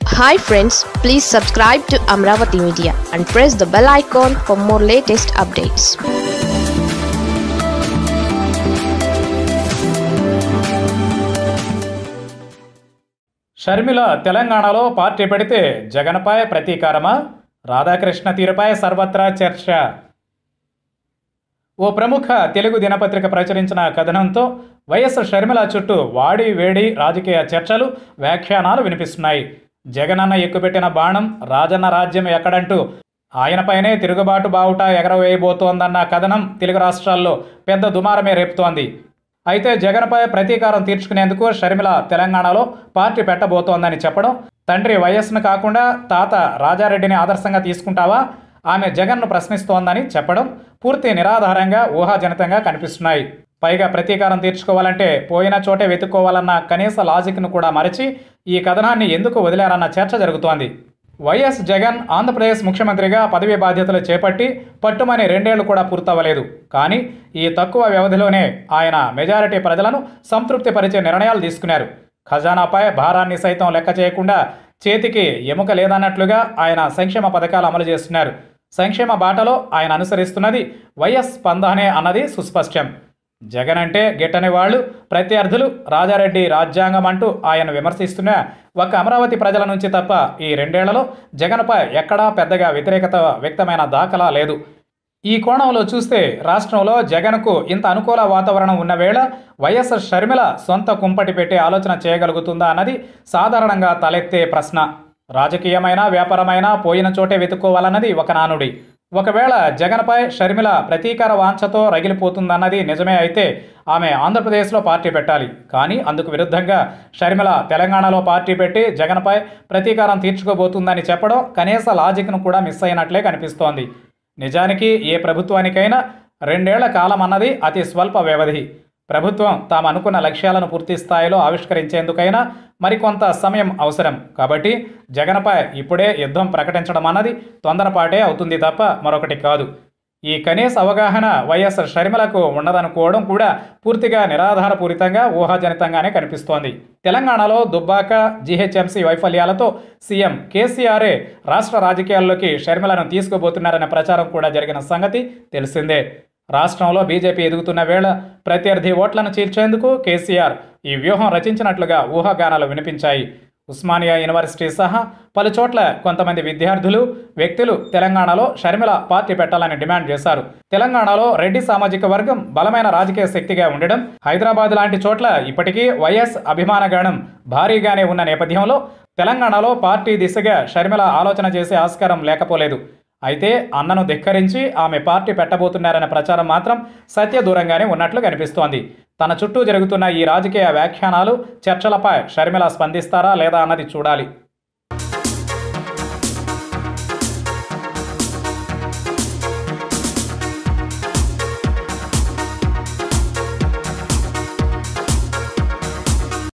hi friends please subscribe to Amaravati media and press the bell icon for more latest updates Sharmila తెలంగాణలో party పెడితే జగన్పై ప్రతీకారమా రాధాకృష్ణ తీరుపై సర్వత్రా చర్చ ఓ ప్రముఖ తెలుగు దినపత్రిక ప్రచురించిన కథనంతో వైఎస్ షర్మిల చుట్టూ వాడి వేడి రాజకీయ చర్చలు వ్యాఖ్యానాలు వినిపిస్తున్నాయి జగనన్న ఎక్కుపెట్టిన బాణం రాజన్న రాజ్యం ఎక్కడంటూ ఆయనపైనే తిరుగుబాటు బావుట ఎగరవేయబోతోందన్న కథనం తెలుగు రాష్ట్రాల్లో పెద్ద దుమారమే రేపుతోంది అయితే జగన్పై ప్రతీకారం తీర్చుకునేందుకు షర్మిల తెలంగాణలో పార్టీ పెట్టబోతోందని చెప్పడం తండ్రి వైఎస్ను కాకుండా తాత రాజారెడ్డిని ఆదర్శంగా తీసుకుంటావా ఆమె జగన్ను ప్రశ్నిస్తోందని చెప్పడం పూర్తి నిరాధారంగా ఊహాజనితంగా కనిపిస్తున్నాయి పైగా ప్రతీకారం తీర్చుకోవాలంటే పోయిన చోటే వెతుక్కోవాలన్న కనీస లాజిక్ను కూడా మరచి ఈ కథనాన్ని ఎందుకు వదిలారన్న చర్చ జరుగుతోంది వైఎస్ జగన్ ఆంధ్రప్రదేశ్ ముఖ్యమంత్రిగా పదవీ బాధ్యతలు చేపట్టి పట్టుమని రెండేళ్లు కూడా పూర్తవ్వలేదు కానీ ఈ తక్కువ వ్యవధిలోనే ఆయన మెజారిటీ ప్రజలను సంతృప్తిపరిచే నిర్ణయాలు తీసుకున్నారు ఖజానాపై భారాన్ని సైతం లెక్క చేయకుండా చేతికి ఎముక లేదన్నట్లుగా ఆయన సంక్షేమ పథకాలు అమలు చేస్తున్నారు సంక్షేమ బాటలో ఆయన అనుసరిస్తున్నది వైఎస్ పందానే అన్నది సుస్పష్టం జగన్ అంటే గిట్టని వాళ్ళు ప్రత్యర్థులు రాజారెడ్డి రాజ్యాంగం అంటూ ఆయన విమర్శిస్తున్న ఒక అమరావతి ప్రజల నుంచి తప్ప ఈ రెండేళ్లలో జగన్పై ఎక్కడా పెద్దగా వ్యతిరేకత వ్యక్తమైన దాఖలా లేదు ఈ కోణంలో చూస్తే రాష్ట్రంలో జగన్కు ఇంత అనుకూల వాతావరణం ఉన్న వేళ వైఎస్ షర్మిల సొంత కుంపటి పెట్టే ఆలోచన చేయగలుగుతుందా అన్నది సాధారణంగా తలెత్తే ప్రశ్న రాజకీయమైన వ్యాపారమైన పోయిన చోటే వెతుక్కోవాలన్నది ఒక నానుడి ఒకవేళ జగన్పై షర్మిల ప్రతీకార వాంఛతో రగిలిపోతుందన్నది నిజమే అయితే ఆమె ఆంధ్రప్రదేశ్లో పార్టీ పెట్టాలి కానీ అందుకు విరుద్ధంగా షర్మిల తెలంగాణలో పార్టీ పెట్టి జగన్పై ప్రతీకారం తీర్చుకోబోతుందని చెప్పడం కనీస లాజిక్ను కూడా మిస్ అయినట్లే కనిపిస్తోంది నిజానికి ఏ ప్రభుత్వానికైనా రెండేళ్ల కాలం అన్నది అతి స్వల్ప వ్యవధి ప్రభుత్వం తాము అనుకున్న లక్ష్యాలను పూర్తి స్థాయిలో ఆవిష్కరించేందుకైనా మరికొంత సమయం అవసరం కాబట్టి జగన్పై ఇప్పుడే యుద్ధం ప్రకటించడం అన్నది తొందరపాటే అవుతుంది తప్ప మరొకటి కాదు ఈ కనీస అవగాహన వైఎస్ షర్మిలకు ఉండదనుకోవడం కూడా పూర్తిగా నిరాధారపూరితంగా ఊహాజనితంగానే కనిపిస్తోంది తెలంగాణలో దుబ్బాక జీహెచ్ఎంసీ వైఫల్యాలతో సీఎం కేసీఆరే రాష్ట్ర రాజకీయాల్లోకి షర్మిలను తీసుకుపోతున్నారనే ప్రచారం కూడా జరిగిన సంగతి తెలిసిందే రాష్ట్రంలో బీజేపీ ఎదుగుతున్న వేళ ప్రత్యర్థి ఓట్లను చీల్చేందుకు కేసీఆర్ ఈ వ్యూహం రచించినట్లుగా ఊహాగానాలు వినిపించాయి ఉస్మానియా యూనివర్సిటీ సహా పలు చోట్ల కొంతమంది విద్యార్థులు వ్యక్తులు తెలంగాణలో షర్మిల పార్టీ పెట్టాలని డిమాండ్ చేశారు తెలంగాణలో రెడ్డి సామాజిక వర్గం బలమైన రాజకీయ శక్తిగా ఉండడం హైదరాబాద్ లాంటి చోట్ల ఇప్పటికీ వైఎస్ అభిమానగణం భారీగానే ఉన్న నేపథ్యంలో తెలంగాణలో పార్టీ దిశగా షర్మిల ఆలోచన చేసే ఆస్కారం లేకపోలేదు అయితే అన్నను ధిక్కరించి ఆమె పార్టీ పెట్టబోతున్నారనే ప్రచారం మాత్రం సత్య దూరంగానే ఉన్నట్లు కనిపిస్తోంది తన చుట్టూ జరుగుతున్న ఈ రాజకీయ వ్యాఖ్యానాలు చర్చలపై షర్మిల స్పందిస్తారా లేదా అన్నది చూడాలి